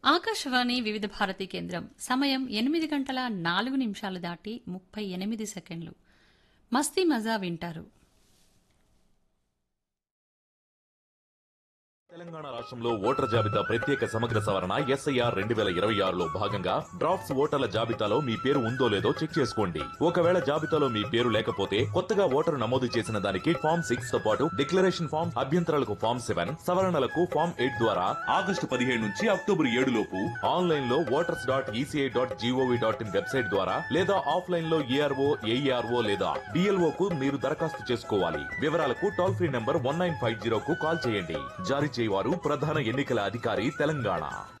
ఆకాశవాణి వివిధ భారతి కేంద్రం సమయం ఎనిమిది గంటల నాలుగు నిమిషాలు దాటి ముప్పై ఎనిమిది సెకండ్లు మస్తీ మజా వింటారు తెలంగాణ రాష్ట్రంలో ఓటర్ జాబితా ప్రత్యేక సమగ్ర సవరణ ఎస్ఐఆర్ రెండు వేల ఇరవై ఆరులో భాగంగా డ్రాఫ్ట్స్ ఓటర్ల జాబితాలో మీ పేరు ఉందో లేదో చెక్ చేసుకోండి ఒకవేళ జాబితాలో మీ పేరు లేకపోతే కొత్తగా ఓటరు నమోదు చేసిన దానికి ఫామ్ సిక్స్ తో పాటు డిక్లరేషన్ ఫామ్ అభ్యంతరాలకు ఫామ్ సెవెన్ సవరణలకు ఫామ్ ఎయిట్ ద్వారా ఆగస్టు పదిహేడు నుంచి అక్టోబర్ ఏడు లోపు ఆన్లైన్ లో voters dot ECI dot GOV dot in website ద్వారా లేదా ఆఫ్లైన్ లో ఏఆర్ఓ ఏఈఆర్ఓ లేదా డిఎల్ఓ కు మీరు దరఖాస్తు చేసుకోవాలి వివరాలకు toll free number one nine five zero కు కాల్ చేయండి జారీ చేయవారు ప్రధాన ఎన్నికల అధికారి Telangana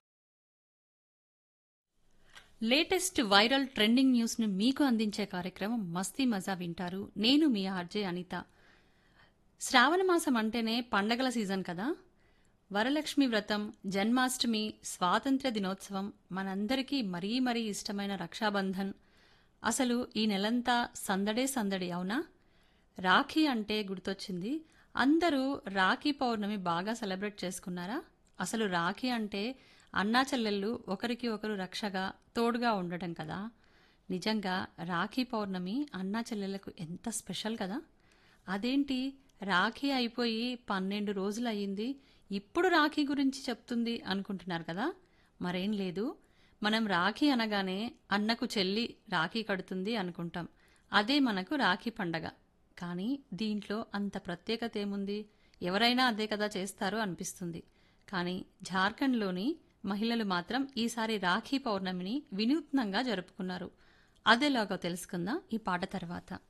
latest viral trending news ను మీకు అందించే కార్యక్రమం మస్తీ మజా వింటారు నేను మీ ఆర్జే అనిత శ్రావణ మాసం అంటేనే పండగల సీజన్ కదా వరలక్ష్మి వ్రతం జన్మాష్టమి స్వాతంత్ర్య దినోత్సవం మనందరికీ మరీ మరీ ఇష్టమైన రక్షాబంధన్ అసలు ఈ నెలంతా సందడే సందడి అవునా రాఖీ అంటే గుర్తొచ్చింది అందరూ రాఖీ పౌర్ణమి బాగా సెలబ్రేట్ చేసుకున్నారా అసలు రాఖీ అంటే అన్నా చెల్లెళ్ళు ఒకరికి ఒకరు రక్షగా తోడుగా ఉండటం కదా నిజంగా రాఖీ పౌర్ణమి అన్నా చెల్లెళ్లకు ఎంత స్పెషల్ కదా అదేంటి రాఖీ అయిపోయి పన్నెండు రోజులు అయ్యింది ఇప్పుడు రాఖీ గురించి చెప్తుంది అనుకుంటున్నారు కదా మరేం లేదు మనం రాఖీ అనగానే అన్నకు చెల్లి రాఖీ కడుతుంది అనుకుంటాం అదే మనకు రాఖీ పండగ కానీ దీంట్లో అంత ప్రత్యేకత ఏముంది ఎవరైనా అదే కదా చేస్తారు అనిపిస్తుంది కానీ జార్ఖండ్లోని మహిళలు మాత్రం ఈసారి రాఖీ పౌర్ణమిని వినూత్నంగా జరుపుకున్నారు అదేలాగా తెలుసుకుందాం ఈ పాట తర్వాత